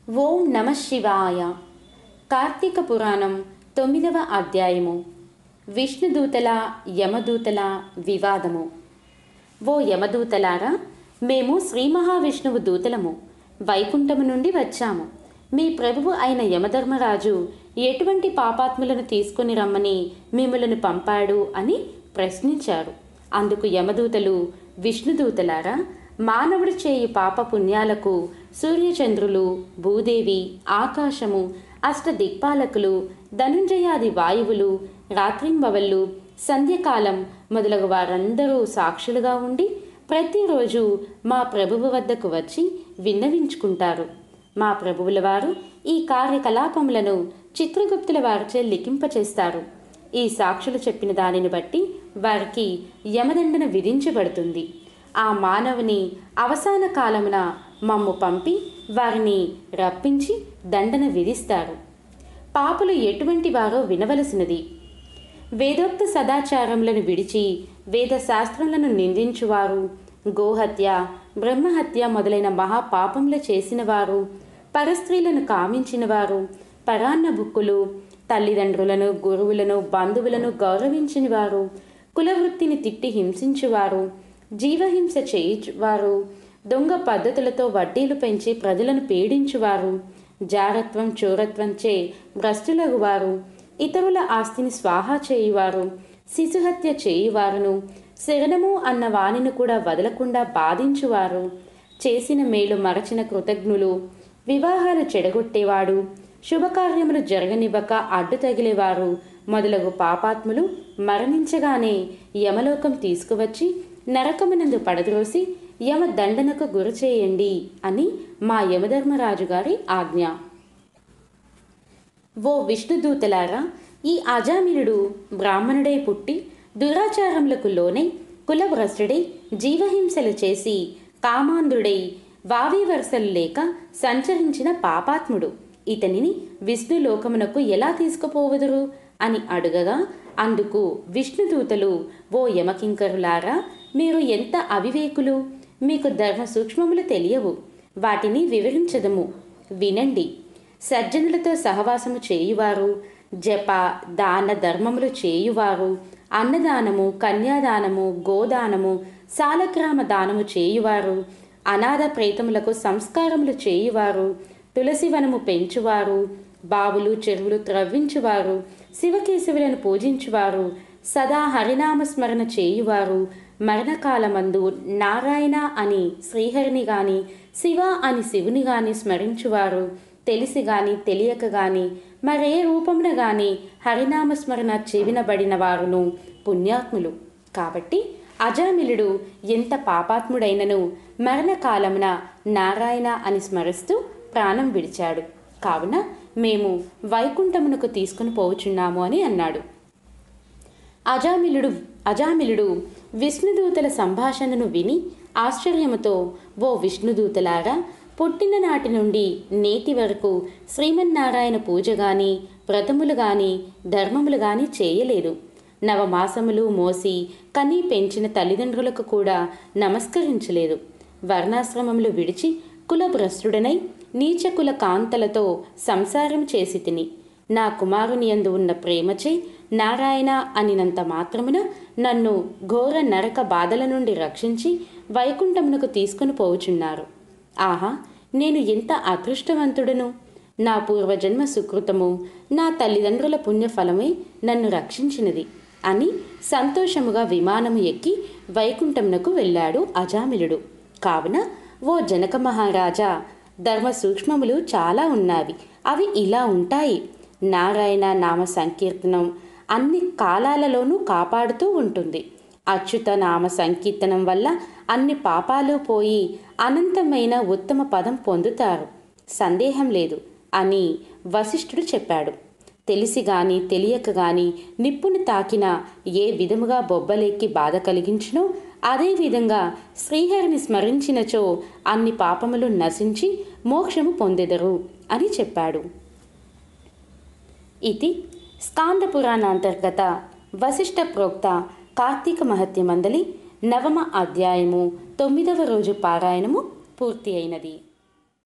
ఓం నమ శివాయ కార్తీక పురాణం తొమ్మిదవ అధ్యాయము విష్ణుదూతల యమదూతల వివాదము ఓ యమదూతలారా మేము శ్రీ మహావిష్ణువు దూతలము వైకుంఠము నుండి వచ్చాము మీ ప్రభువు అయిన యమధర్మరాజు ఎటువంటి పాపాత్ములను తీసుకుని రమ్మని మిమ్మలను పంపాడు అని ప్రశ్నించారు అందుకు యమదూతలు విష్ణుదూతలారా మానవుడు చేయి పాప పుణ్యాలకు సూర్యచంద్రులు భూదేవి ఆకాశము అష్ట దిక్పాలకులు ధనుంజయాది వాయువులు రాత్రింబవళ్ళు సంధ్యకాలం మొదలగు వారందరూ సాక్షులుగా ఉండి ప్రతిరోజు మా ప్రభువు వద్దకు వచ్చి విన్నవించుకుంటారు మా ప్రభువుల వారు ఈ కార్యకలాపములను చిత్రగుప్తుల వారిచే లిఖింపచేస్తారు ఈ సాక్షులు చెప్పిన దానిని బట్టి వారికి యమదండన విధించబడుతుంది ఆ మానవుని అవసాన కాలమున మమ్ము పంపి వారిని రప్పించి దండన విధిస్తారు పాపులు ఎటువంటి వారో వినవలసినది వేదోక్త సదాచారములను విడిచి వేద శాస్త్రములను నిందించువారు గోహత్య బ్రహ్మహత్య మొదలైన మహాపాపములు చేసిన వారు పరస్త్రీలను కామించిన వారు పరాన్న బుక్కులు తల్లిదండ్రులను గురువులను బంధువులను గౌరవించిన వారు కులవృత్తిని తిట్టి హింసించువారు జీవహింస చేయువారు దొంగ పద్ధతులతో వడ్డీలు పెంచి ప్రజలను పీడించువారు జారత్వం చోరత్వంచే భ్రష్టులగువారు ఇతరుల ఆస్తిని స్వాహా చేయువారు శిశుహత్య చేయువారును శరణము అన్న వాణిని కూడా వదలకుండా బాధించువారు చేసిన మేలు మరచిన కృతజ్ఞులు వివాహాలు చెడగొట్టేవాడు శుభకార్యములు జరగనివ్వక అడ్డు తగిలేవారు మొదలగు పాపాత్ములు మరణించగానే యమలోకం తీసుకువచ్చి నరకమునందు పడద్రోసి యమ దండనకు గురి చేయండి అని మా యమధర్మరాజు గారి ఆజ్ఞ ఓ విష్ణుదూతలారా ఈ అజామిలుడు బ్రాహ్మణుడై పుట్టి దురాచారములకు లోనై కులభ్రష్టుడై జీవహింసలు చేసి కామాంధుడై వావి వరుసలు లేక సంచరించిన పాపాత్ముడు ఇతనిని విష్ణులోకమునకు ఎలా తీసుకుపోవదురు అని అడుగగా అందుకు విష్ణుదూతలు ఓ యమకింకరులారా మీరు ఎంత అవివేకులు మీకు ధర్మ సూక్ష్మములు తెలియవు వాటిని వివరించదము వినండి సజ్జనులతో సహవాసము చేయువారు జప దాన ధర్మములు చేయువారు అన్నదానము కన్యాదానము గోదానము సాలగ్రామ దానము చేయువారు అనాథ ప్రేతములకు సంస్కారములు చేయువారు తులసివనము పెంచువారు బావులు చెరువులు త్రవ్వించువారు శివకేశవులను పూజించువారు సదా హరినామ స్మరణ చేయువారు మరణకాలమందు నారాయణ అని శ్రీహరిని గాని శివ అని శివుని గాని స్మరించువారు తెలిసి గాని తెలియక గాని మరే రూపమున గాని హరినామ స్మరణ చెవినబడిన వారును పుణ్యాత్ములు కాబట్టి అజామిలుడు ఎంత పాపాత్ముడైనను మరణకాలమున నారాయణ అని స్మరిస్తూ ప్రాణం విడిచాడు కావున మేము వైకుంఠమునకు తీసుకుని పోవుచున్నాము అని అన్నాడు అజామిలుడు అజామిలుడు విష్ణుదూతల సంభాషణను విని ఆశ్చర్యముతో ఓ విష్ణుదూతలారా పుట్టిన నాటి నుండి నేటి వరకు శ్రీమన్నారాయణ పూజ గాని వ్రతములు గాని ధర్మములు గాని చేయలేదు నవమాసములు మోసి కనీ పెంచిన తల్లిదండ్రులకు కూడా నమస్కరించలేదు వర్ణాశ్రమములు విడిచి కులభ్రష్టుడనై నీచకుల కాంతలతో సంసారం చేసి తిని నా కుమారుని యందు ఉన్న ప్రేమచే నారాయణ అనినంత మాత్రమున నన్ను ఘోర నరక బాధల నుండి రక్షించి వైకుంఠమునకు తీసుకుని పోవుచున్నారు ఆహా నేను ఎంత అదృష్టవంతుడను నా పూర్వజన్మ సుకృతము నా తల్లిదండ్రుల పుణ్యఫలమే నన్ను రక్షించినది అని సంతోషముగా విమానము ఎక్కి వైకుంఠమునకు వెళ్ళాడు అజామిలుడు కావున ఓ జనక మహారాజా ధర్మ సూక్ష్మములు చాలా ఉన్నవి అవి ఇలా ఉంటాయి నారాయణ నామ సంకీర్తనం అన్ని కాలాలలోనూ కాపాడుతూ ఉంటుంది అచ్యుత నామ సంకీర్తనం వల్ల అన్ని పాపాలు పోయి అనంతమైన ఉత్తమ పదం పొందుతారు సందేహం లేదు అని వశిష్ఠుడు చెప్పాడు తెలిసి గాని తెలియక గాని నిప్పుని తాకిన ఏ విధముగా బొబ్బలెక్కి బాధ కలిగించునో అదేవిధంగా శ్రీహరిని స్మరించినచో అన్ని పాపములు నశించి మోక్షము పొందెదరు అని చెప్పాడు ఇది స్కాంద పురాణాంతర్గత వశిష్ఠ ప్రోక్త కార్తీక మహత్యమందలి నవమ అధ్యాయము తొమ్మిదవ రోజు పారాయణము పూర్తి అయినది